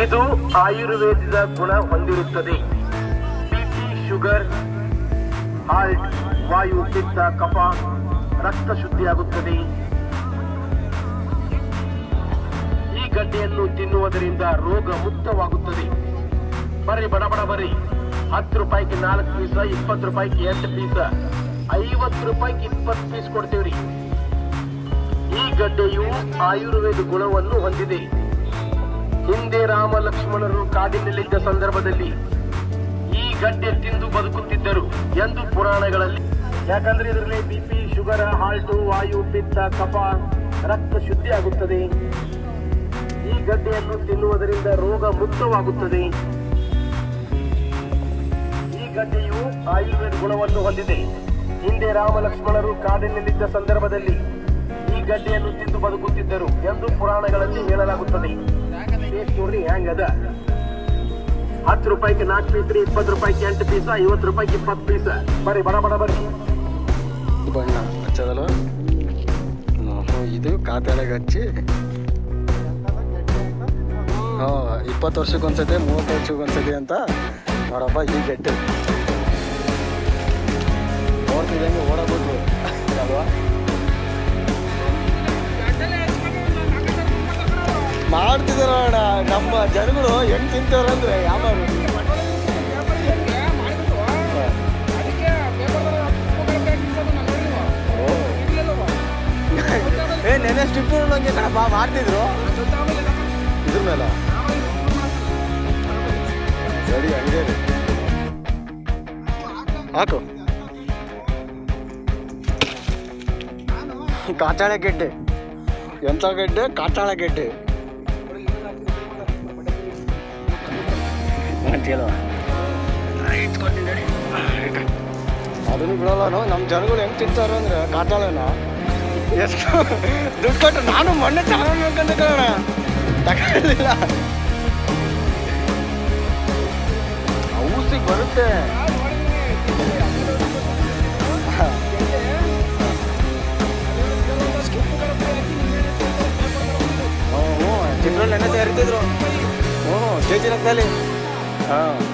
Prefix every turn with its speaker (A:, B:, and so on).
A: ಇದು ಆಯುರ್ವೇದದ ಗುಣ ಹೊಂದಿರುತ್ತದೆ ಬಿಪಿ ಶುಗರ್ ಹಾರ್ಟ್ ವಾಯು ಪಿತ್ತ ಕಫ ರಕ್ತ ಶುದ್ಧಿಯಾಗುತ್ತದೆ ಈ ಗಡ್ಡೆಯನ್ನು ತಿನ್ನುವುದರಿಂದ ರೋಗ ಮುಕ್ತವಾಗುತ್ತದೆ ಬರ್ರಿ ಬಡ ಬಡ ಬರ್ರಿ ಹತ್ತು ರೂಪಾಯಿಗೆ ನಾಲ್ಕು ಪೀಸ ಇಪ್ಪತ್ತು ರೂಪಾಯಿಗೆ ಎಂಟು ಪೀಸ ಐವತ್ತು ರೂಪಾಯಿಗೆ ಇಪ್ಪತ್ತು ಪೀಸ್ ಕೊಡ್ತೇವ್ರಿ ಈ ಗಡ್ಡೆಯು ಆಯುರ್ವೇದ ಗುಣವನ್ನು ಹೊಂದಿದೆ ಹಿಂದೆ ರಾಮ ಲಕ್ಷ್ಮಣರು ಕಾಡಿನಲ್ಲಿದ್ದ ಸಂದರ್ಭದಲ್ಲಿ ಈ ಗಡ್ಡೆ ತಿಂದು ಬದುಕುತ್ತಿದ್ದರು ಎಂದು ಪುರಾಣಗಳಲ್ಲಿ ಯಾಕಂದ್ರೆ ಇದರಲ್ಲಿ ಬಿಪಿ ಶುಗರ್ ಹಾರ್ಟು ವಾಯು ಪಿತ್ತ ಕಫ ರಕ್ತ ಶುದ್ಧಿ ಆಗುತ್ತದೆ ಈ ಗಡ್ಡೆಯನ್ನು ತಿನ್ನುವುದರಿಂದ ರೋಗ ಮುಕ್ತವಾಗುತ್ತದೆ ಈ ಗಡ್ಡೆಯು ಆಯುರ್ವೇದ ಗುಣವನ್ನು ಹೊಂದಿದೆ ಹಿಂದೆ ರಾಮ ಲಕ್ಷ್ಮಣರು ಕಾಡಿನಲ್ಲಿದ್ದ ಸಂದರ್ಭದಲ್ಲಿ ಈ ಗಡ್ಡೆಯನ್ನು ತಿಂದು ಬದುಕುತ್ತಿದ್ದರು ಎಂದು ಪುರಾಣಗಳಲ್ಲಿ ಹೇಳಲಾಗುತ್ತದೆ ಟೇಸ್ಟ್ ನೋಡ್ರಿ ಹೆಂಗದ ಹತ್ತು ರೂಪಾಯಿಗೆ ನಾಲ್ಕು ಪೀಸ್ ರೀ ಇಪ್ಪತ್ತು ರೂಪಾಯಿಗೆ ಎಂಟು ಪೀಸ ಐವತ್ತು ರೂಪಾಯಿಗೆ ಇಪ್ಪತ್ತು ಪೀಸ ಬರ್ರಿ ಬಡ ಬಡ ಬರ್ರಿ
B: ಬಣ್ಣ ಹಚ್ಚದಲ್ಲ ಹ್ಮ್, ಇದು ಕಾತಾಳೆಗೆ ಹಚ್ಚಿ ಹಾಂ ಇಪ್ಪತ್ತು ವರ್ಷಕ್ಕೊಂದ್ಸತಿ ಮೂವತ್ತು ವರ್ಷಕ್ಕೊಂದ್ಸತಿ ಅಂತ ನೋಡಪ್ಪ ಈ ಗೆಡ್ಡೆ ನೋಡ್ತಿದ್ದಂಗೆ ಓಡಾಬಿಟ್ರು ಅಲ್ವಾ ಮಾಡ್ತಿದಾರ ಅಣ್ಣ ನಮ್ಮ ಜನಗಳು ಹೆಂಗ್ ತಿಂತಾರಂದ್ರೆ ಯಾವಾಗ ಏ ನೆನೆ ಸ್ಟಿಪ್ ನಂಗೆ ಕಣಪ್ಪ ಮಾಡ್ತಿದ್ರು ಇದ್ರ ಮೇಲೆ ಸರಿ ಹಂಗೆ ಇರು. ಹಾಕು ಕಾಟಾಳೆ ಗೆಡ್ಡೆ ಎಂಥ ಗೆಡ್ಡೆ ಕಾಟಾಳೆ ಗೆಡ್ಡೆ ಅಂತೀಯಲ್ವ ಅದನ್ನು ಬಿಡಲ್ಲ ನಮ್ಮ ಜನಗಳು ಹೆಂಗ್ ತಿಂತಾರೆ ಅಂದ್ರೆ ಕಾಟಾಳೆನ ಎಷ್ಟು ದುಡ್ಡು ಕೊಟ್ಟು ನಾನು ಮೊನ್ನೆ ತಗೊಂಡು ಅನ್ಕೊಂಡೆ ಕಣ ತಗೊಳ್ಳಿಲ್ಲ ಔಷಧಿ ಬರುತ್ತೆ ಹ್ಞೂ ಹ್ಞೂ ಚಿತ್ರದಲ್ಲಿ ಎಣ್ಣೆ ತಯಾರಿತಿದ್ರು ಹ್ಞೂ ಕೆ ಜಿ ಲೆಕ್ಕದಲ್ಲಿ ಹಾಂ